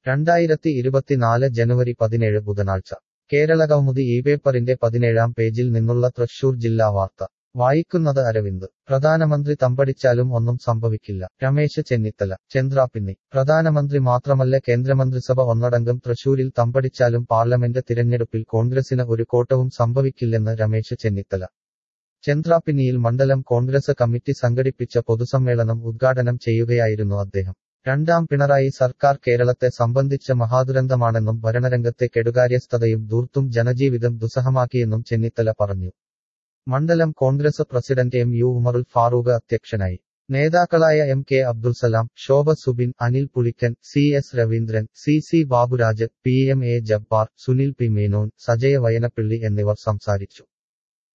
രണ്ടായിരത്തി ഇരുപത്തിനാല് ജനുവരി പതിനേഴ് ബുധനാഴ്ച കേരളകൗമുദി ഈ പേപ്പറിന്റെ പതിനേഴാം പേജിൽ നിന്നുള്ള തൃശൂർ ജില്ലാ വാർത്ത വായിക്കുന്നത് അരവിന്ദ് പ്രധാനമന്ത്രി തമ്പടിച്ചാലും ഒന്നും സംഭവിക്കില്ല രമേശ് ചെന്നിത്തല ചന്ദ്രാപിന്നി പ്രധാനമന്ത്രി മാത്രമല്ല കേന്ദ്രമന്ത്രിസഭ ഒന്നടങ്കം തൃശൂരിൽ തമ്പടിച്ചാലും പാർലമെന്റ് തിരഞ്ഞെടുപ്പിൽ കോൺഗ്രസിന് ഒരു കോട്ടവും സംഭവിക്കില്ലെന്ന് രമേശ് ചെന്നിത്തല ചന്ദ്രാപിന്നിയിൽ മണ്ഡലം കോൺഗ്രസ് കമ്മിറ്റി സംഘടിപ്പിച്ച പൊതുസമ്മേളനം ഉദ്ഘാടനം ചെയ്യുകയായിരുന്നു അദ്ദേഹം രണ്ടാം പിണറായി സർക്കാർ കേരളത്തെ സംബന്ധിച്ച മഹാദുരന്തമാണെന്നും ഭരണരംഗത്തെ കെടുകാര്യസ്ഥതയും ധൂർത്തും ജനജീവിതം ദുസ്സഹമാക്കിയെന്നും ചെന്നിത്തല പറഞ്ഞു മണ്ഡലം Congress president M U Umarul Farooq അധ്യക്ഷനായി നേതാക്കളായ M K Abdulsalam Shobha Subin Anil Pulikkan C S Raveendran C C Baburaj P M A Jabbar Sunil P Menon Sajaya Vayanappilly എന്നിവർ സംസാരിച്ചു